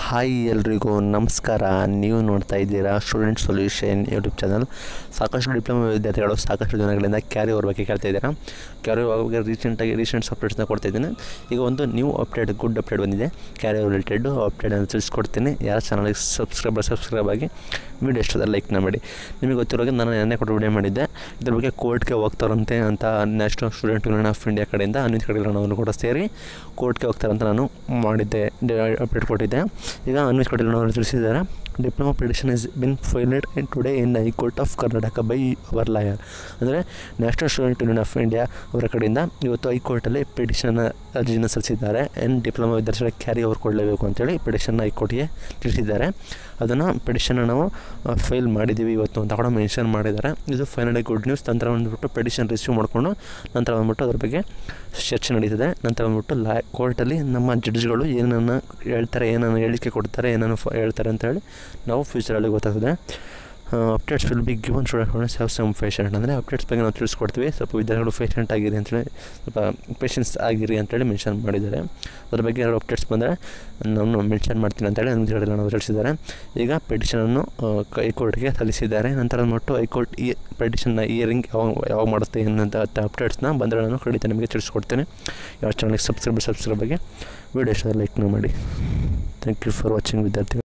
hi ಎಲ್ರಿಗೂ ನಮಸ್ಕಾರ ನೀವು ನೋಡ್ತಾ ಇದ್ದೀರಾ ಸ್ಟೂಡೆಂಟ್ ಸೊಲ್ಯೂಷನ್ ಯೂಟ್ಯೂಬ್ ಚಾನಲ್ ಸಾಕಷ್ಟು ಡಿಪ್ಲೊಮಾ ವಿದ್ಯಾರ್ಥಿಗಳು ಸಾಕಷ್ಟು ದಿನಗಳಿಂದ ಕ್ಯಾರಿ ಓವರ್ ಬಗ್ಗೆ ಕೇಳ್ತಾ ಇದ್ದೀರಾ ಕ್ಯಾರಿ ಓವರ್ ಬಗ್ಗೆ ರೀಸೆಂಟಾಗಿ ರೀಸೆಂಟ್ಸ್ ಅಪ್ಡೇಟ್ಸ್ನ ಕೊಡ್ತಾ ಇದ್ದೀನಿ ಈಗ ಒಂದು ನ್ಯೂ ಅಪ್ಡೇಟ್ ಗುಡ್ ಅಪ್ಡೇಟ್ ಬಂದಿದೆ ಕ್ಯಾರಿ ಓವರ್ ರಿಲೇಟೆಡ್ ಅಪ್ಡೇಟನ್ನು ತಿಳಿಸ್ಕೊಡ್ತೀನಿ ಯಾರ ಚಾನಲ್ಗೆ ಸಬ್ಸ್ಕ್ರೈಬರ್ ಸಬ್ಸ್ಕ್ರೈಬ್ ಆಗಿ ವೀಡಿಯೋ ಇಷ್ಟದ ಲೈಕ್ನ ಮಾಡಿ ನಿಮಗೆ ಗೊತ್ತಿರೋಗೆ ನಾನು ನೆನ್ನೆ ಕೊಟ್ಟು ವಿಡಿಯೋ ಮಾಡಿದ್ದೆ ಇದ್ರ ಬಗ್ಗೆ ಕೋರ್ಟ್ಗೆ ಹೋಗ್ತಾರಂತೆ ಅಂತ national student union of India ಕಡೆಯಿಂದ ಅನಿತ್ ಕಡೆಗಳನ್ನು ಕೂಡ ಸೇರಿ ಕೋರ್ಟ್ಗೆ ಹೋಗ್ತಾರಂತ ನಾನು ಮಾಡಿದ್ದೆ ಅಪ್ಡೇಟ್ ಕೊಟ್ಟಿದ್ದೆ ಈಗ ಅನ್ವೇಷ್ ಕಟೀಲ್ ಅವರು ತಿಳಿಸಿದ್ದಾರೆ diploma petition is been filed in today in high court of Karnataka by our lawyer ಅಂದರೆ national student union of India ಅವರ ಕಡೆಯಿಂದ ಇವತ್ತು ಹೈಕೋರ್ಟಲ್ಲಿ ಪಿಟಿಷನ್ ಅರ್ಜಿನ ಸಲ್ಲಿಸಿದ್ದಾರೆ ಏನು ಡಿಪ್ಲೊಮಾ ವಿದ್ಯಾರ್ಥಿಗಳಿಗೆ ಕ್ಯಾರಿ ಓವರ್ ಕೊಡಲೇಬೇಕು ಅಂತೇಳಿ ಪಿಟಿಷನ್ ಹೈಕೋರ್ಟ್ಗೆ ತಿಳಿಸಿದ್ದಾರೆ ಅದನ್ನು ಪಿಟಿಷನ್ನ ನಾವು ಫೈಲ್ ಮಾಡಿದ್ದೀವಿ ಇವತ್ತು ಅಂತ ಕೂಡ ಮೆನ್ಷನ್ ಮಾಡಿದ್ದಾರೆ ಇದು ಫೈನಲಿ ಗುಡ್ ನ್ಯೂಸ್ ನಂತರ ಬಂದುಬಿಟ್ಟು ಪಿಟಿಷನ್ ರಿಸೀವ್ ಮಾಡಿಕೊಂಡು ನಂತರ ಬಂದ್ಬಿಟ್ಟು ಅದ್ರ ಬಗ್ಗೆ ಚರ್ಚೆ ನಡೀತದೆ ನಂತರ ಬಂದ್ಬಿಟ್ಟು ಲಾ ಕೋರ್ಟಲ್ಲಿ ನಮ್ಮ ಜಡ್ಜ್ಗಳು ಏನನ್ನು ಹೇಳ್ತಾರೆ ಏನನ್ನು ಹೇಳಿಕೆ ಕೊಡ್ತಾರೆ ಏನನ್ನು ಫ ಹೇಳ್ತಾರೆ ಅಂತೇಳಿ ನಾವು ಫ್ಯೂಚರಲ್ಲಿ ಗೊತ್ತಾಗ್ತದೆ updates will be given student have some patient ಅಂದರೆ ಅಪ್ಡೇಟ್ಸ್ ಬಗ್ಗೆ ನಾವು ತಿಳಿಸ್ಕೊಡ್ತೀವಿ ಸ್ವಲ್ಪ ವಿದ್ಯಾರ್ಥಿಗಳು ಪೇಷಂಟ್ ಆಗಿರಿ ಅಂತೇಳಿ ಸ್ವಲ್ಪ ಪೇಷನ್ಸ್ ಆಗಿರಿ ಅಂತೇಳಿ ಮೆನ್ಷನ್ ಮಾಡಿದ್ದಾರೆ ಅದ್ರ ಬಗ್ಗೆ ಎರಡು ಅಪ್ಡೇಟ್ಸ್ ಬಂದರೆ ನಾನು ಮೆನ್ಷನ್ ಮಾಡ್ತೀನಿ ಅಂತೇಳಿ ನಮ್ಮ ನಾವು ತಿಳಿಸಿದ್ದಾರೆ ಈಗ ಪಿಟಿಷನನ್ನು ಹೈಕೋರ್ಟ್ಗೆ ಸಲ್ಲಿಸಿದ್ದಾರೆ ನಂತರ ಮಟ್ಟು ಹೈಕೋರ್ಟ್ ಈ ಪಿಟಿಷನ್ನ ಇಯರಿಂಗ್ ಯಾವಾಗ ಯಾವಾಗ ಮಾಡುತ್ತೆ ಏನಂತ ಅಪ್ಡೇಟ್ಸ್ನ ಬಂದರೆ ನಾನು ಖಂಡಿತ ನಿಮಗೆ ತಿಳಿಸ್ಕೊಡ್ತೇನೆ ಯಾವ ಚಾನಲ್ಗೆ ಸಬ್ಸ್ಕ್ರೈಬ್ ಸಬ್ಸ್ಕ್ರೈಬ್ ಆಗಿ ವೀಡಿಯೋ ಇಷ್ಟ ಲೈಕ್ನ ಮಾಡಿ ಥ್ಯಾಂಕ್ ಯು ಫಾರ್ ವಾಚಿಂಗ್ ವಿದ್ಯಾರ್ಥಿಗಳು